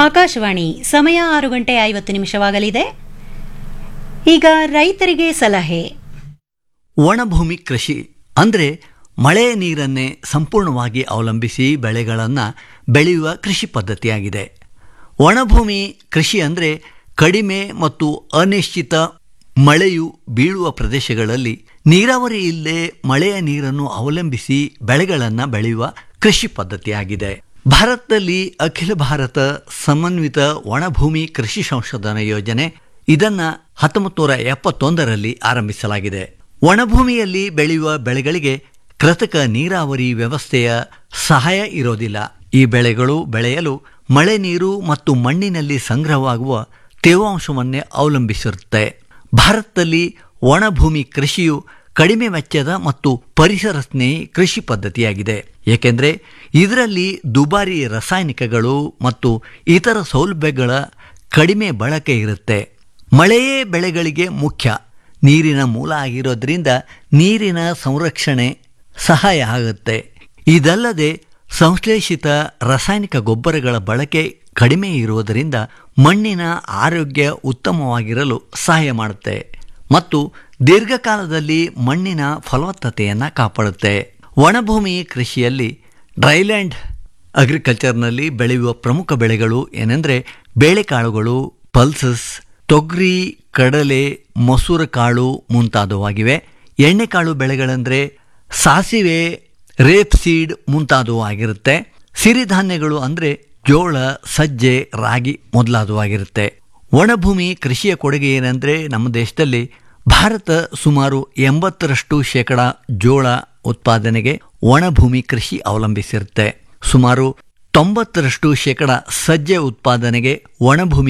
ಆಕಾಶವಾಣಿ ಸಮಯ ಆರು ಗಂಟೆ ಐವತ್ತು ನಿಮಿಷವಾಗಲಿದೆ ಈಗ ರೈತರಿಗೆ ಸಲಹೆ ಒಣಭೂಮಿ ಕೃಷಿ ಅಂದರೆ ಮಳೆಯ ನೀರನ್ನೇ ಸಂಪೂರ್ಣವಾಗಿ ಅವಲಂಬಿಸಿ ಬೆಳೆಗಳನ್ನು ಬೆಳೆಯುವ ಕೃಷಿ ಪದ್ಧತಿಯಾಗಿದೆ ಒಣಭೂಮಿ ಕೃಷಿ ಅಂದರೆ ಕಡಿಮೆ ಮತ್ತು ಅನಿಶ್ಚಿತ ಮಳೆಯು ಬೀಳುವ ಪ್ರದೇಶಗಳಲ್ಲಿ ನೀರಾವರಿ ಇಲ್ಲದೆ ಮಳೆಯ ನೀರನ್ನು ಅವಲಂಬಿಸಿ ಬೆಳೆಗಳನ್ನು ಬೆಳೆಯುವ ಕೃಷಿ ಪದ್ಧತಿಯಾಗಿದೆ ಭಾರತದಲ್ಲಿ ಅಖಿಲ ಭಾರತ ಸಮನ್ವಿತ ಒಣಭೂಮಿ ಕೃಷಿ ಸಂಶೋಧನಾ ಯೋಜನೆ ಇದನ್ನು ಹತ್ತೊಂಬತ್ತು ನೂರ ಎಪ್ಪತ್ತೊಂದರಲ್ಲಿ ಆರಂಭಿಸಲಾಗಿದೆ ಒಣಭೂಮಿಯಲ್ಲಿ ಬೆಳೆಯುವ ಬೆಳೆಗಳಿಗೆ ಕೃತಕ ನೀರಾವರಿ ವ್ಯವಸ್ಥೆಯ ಸಹಾಯ ಇರೋದಿಲ್ಲ ಈ ಬೆಳೆಗಳು ಬೆಳೆಯಲು ಮಳೆ ನೀರು ಮತ್ತು ಮಣ್ಣಿನಲ್ಲಿ ಸಂಗ್ರಹವಾಗುವ ತೇವಾಂಶವನ್ನೇ ಅವಲಂಬಿಸಿರುತ್ತೆ ಭಾರತದಲ್ಲಿ ಒಣಭೂಮಿ ಕೃಷಿಯು ಕಡಿಮೆ ವೆಚ್ಚದ ಮತ್ತು ಪರಿಸರ ಸ್ನೇಹಿ ಕೃಷಿ ಪದ್ಧತಿಯಾಗಿದೆ ಏಕೆಂದರೆ ಇದರಲ್ಲಿ ದುಬಾರಿ ರಾಸಾಯನಿಕಗಳು ಮತ್ತು ಇತರ ಸೌಲಭ್ಯಗಳ ಕಡಿಮೆ ಬಳಕೆ ಇರುತ್ತೆ ಮಳೆಯೇ ಬೆಳೆಗಳಿಗೆ ಮುಖ್ಯ ನೀರಿನ ಮೂಲ ಆಗಿರೋದ್ರಿಂದ ನೀರಿನ ಸಂರಕ್ಷಣೆ ಸಹಾಯ ಆಗುತ್ತೆ ಇದಲ್ಲದೆ ಸಂಶ್ಲೇಷಿತ ರಾಸಾಯನಿಕ ಗೊಬ್ಬರಗಳ ಬಳಕೆ ಕಡಿಮೆ ಇರುವುದರಿಂದ ಮಣ್ಣಿನ ಆರೋಗ್ಯ ಉತ್ತಮವಾಗಿರಲು ಸಹಾಯ ಮಾಡುತ್ತೆ ಮತ್ತು ದೀರ್ಘಕಾಲದಲ್ಲಿ ಮಣ್ಣಿನ ಫಲವತ್ತತೆಯನ್ನು ಕಾಪಾಡುತ್ತೆ ಒಣಭೂಮಿ ಕೃಷಿಯಲ್ಲಿ ಡ್ರೈಲ್ಯಾಂಡ್ ಅಗ್ರಿಕಲ್ಚರ್ನಲ್ಲಿ ಬೆಳೆಯುವ ಪ್ರಮುಖ ಬೆಳೆಗಳು ಏನೆಂದರೆ ಬೇಳೆಕಾಳುಗಳು ಪಲ್ಸಸ್ ತೊಗರಿ ಕಡಲೆ ಮಸೂರ ಕಾಳು ಮುಂತಾದವಾಗಿವೆ ಎಣ್ಣೆಕಾಳು ಬೆಳೆಗಳೆಂದರೆ ಸಾಸಿವೆ ರೇಪ್ ಸೀಡ್ ಮುಂತಾದವು ಆಗಿರುತ್ತೆ ಸಿರಿಧಾನ್ಯಗಳು ಅಂದರೆ ಜೋಳ ಸಜ್ಜೆ ರಾಗಿ ಮೊದಲಾದವಾಗಿರುತ್ತೆ ಒಣಭೂಮಿ ಕೃಷಿಯ ಕೊಡುಗೆ ಏನಂದರೆ ನಮ್ಮ ದೇಶದಲ್ಲಿ ಭಾರತ ಸುಮಾರು ಎಂಬತ್ತರಷ್ಟು ಶೇಕಡ ಜೋಳ ಉತ್ಪಾದನೆಗೆ ಒಣಭೂಮಿ ಕೃಷಿ ಅವಲಂಬಿಸಿರುತ್ತೆ ಸುಮಾರು ತೊಂಬತ್ತರಷ್ಟು ಶೇಕಡ ಸಜ್ಜೆ ಉತ್ಪಾದನೆಗೆ ಒಣಭೂಮಿ